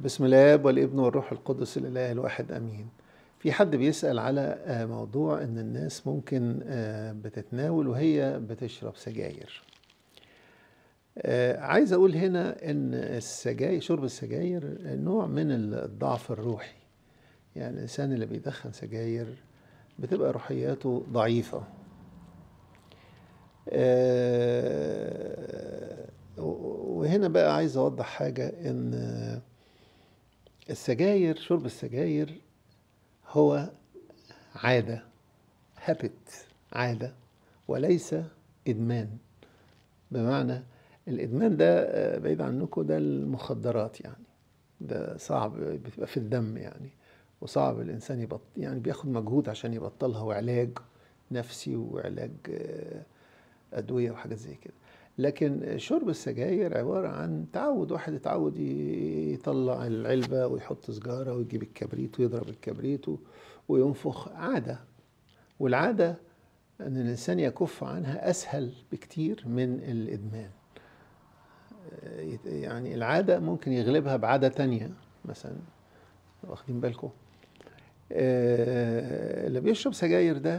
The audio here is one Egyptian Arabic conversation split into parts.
بسم الله والابن والروح القدس الاله الواحد امين في حد بيسال على آه، موضوع ان الناس ممكن آه، بتتناول وهي بتشرب سجاير آه، عايز اقول هنا ان السجاير شرب السجاير نوع من الضعف الروحي يعني الانسان اللي بيدخن سجاير بتبقى روحياته ضعيفه آه، وهنا بقى عايز اوضح حاجه ان السجاير شرب السجاير هو عاده هابت عاده وليس ادمان بمعنى الادمان ده آه، بعيد عنكم ده المخدرات يعني ده صعب بتبقى في الدم يعني وصعب الانسان يبط يعني بياخد مجهود عشان يبطلها وعلاج نفسي وعلاج آه، ادويه وحاجات زي كده لكن شرب السجاير عباره عن تعود واحد اتعود ي- يطلع العلبه ويحط سجاره ويجيب الكبريت ويضرب الكبريت و- وينفخ عاده والعاده ان الانسان يكف عنها اسهل بكتير من الادمان يعني العاده ممكن يغلبها بعاده تانية مثلا واخدين بالكم آه، اللي بيشرب سجاير ده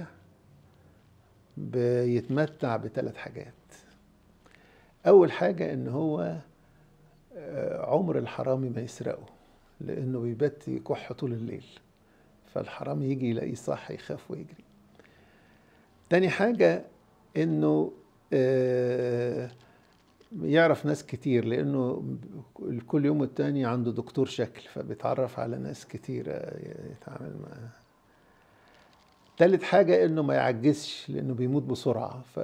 بيتمتع بثلاث حاجات اول حاجه ان هو آه، عمر الحرامي ما يسرقه لانه بيبات يكح طول الليل فالحرامي يجي يلاقيه صح يخاف ويجري تاني حاجه انه آه، يعرف ناس كتير لانه كل يوم والتاني عنده دكتور شكل فبيتعرف على ناس كتير يتعامل معاها تالت حاجة انه ما يعجزش لانه بيموت بسرعة ف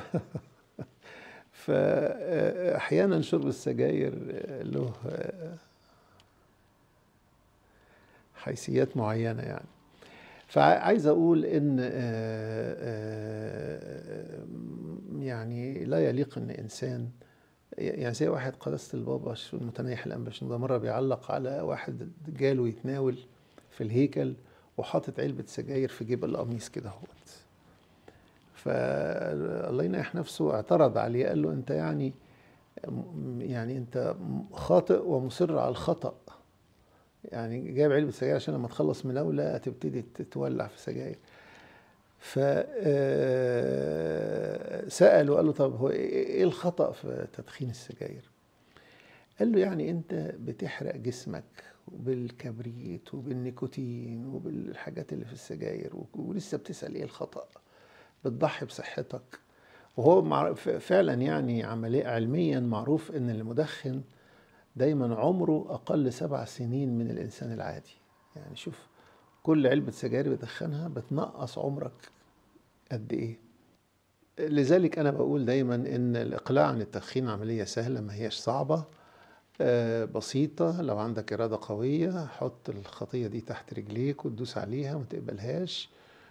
فاحيانا شرب السجاير له حيثيات معينة يعني فعايز اقول ان يعني لا يليق ان انسان يعني زي واحد قداسة البابا شو المتنيح الأنبا ده مرة بيعلق على واحد جاله يتناول في الهيكل وحاطط علبة سجاير في جيب القميص كده اهوت فالله ينيح نفسه اعترض عليه قال له انت يعني يعني انت خاطئ ومصر على الخطأ يعني جايب علبة سجاير عشان لما تخلص مناولة تبتدي تولع في سجاير ف سأله قال له طب هو ايه الخطأ في تدخين السجاير؟ قال له يعني انت بتحرق جسمك بالكبريت وبالنيكوتين وبالحاجات اللي في السجاير ولسه بتسأل ايه الخطأ؟ بتضحي بصحتك وهو معرف فعلا يعني عملية علميا معروف ان المدخن دايما عمره اقل سبع سنين من الانسان العادي يعني شوف كل علبة سجاير بتدخنها بتنقص عمرك قد ايه لذلك انا بقول دايما ان الاقلاع عن التدخين عملية سهلة ما هياش صعبة آه، بسيطة لو عندك إرادة قوية حط الخطية دي تحت رجليك وتدوس عليها وما تقبلهاش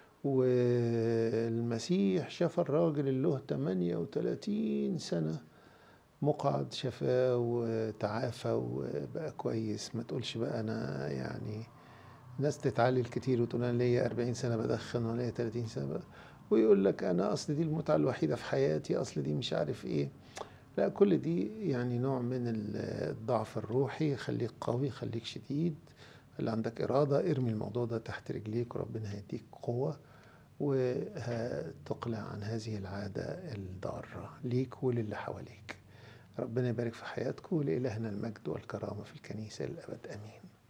والمسيح شاف الراجل اللي له 38 سنة مقعد شفاه وتعافى وبقى كويس ما تقولش بقى أنا يعني ناس تتعلل كتير وتقول أنا ليا 40 سنة بدخن ولا ليا 30 سنة بقى ويقول لك أنا أصل دي المتعة الوحيدة في حياتي أصل دي مش عارف إيه لا كل دي يعني نوع من الضعف الروحي خليك قوي خليك شديد اللي عندك إرادة ارمي الموضوع ده تحت رجليك وربنا هيديك قوة وتقلع عن هذه العادة الضارة ليك وللي حواليك ربنا يبارك في حياتكم ولإلهنا المجد والكرامة في الكنيسة للأبد آمين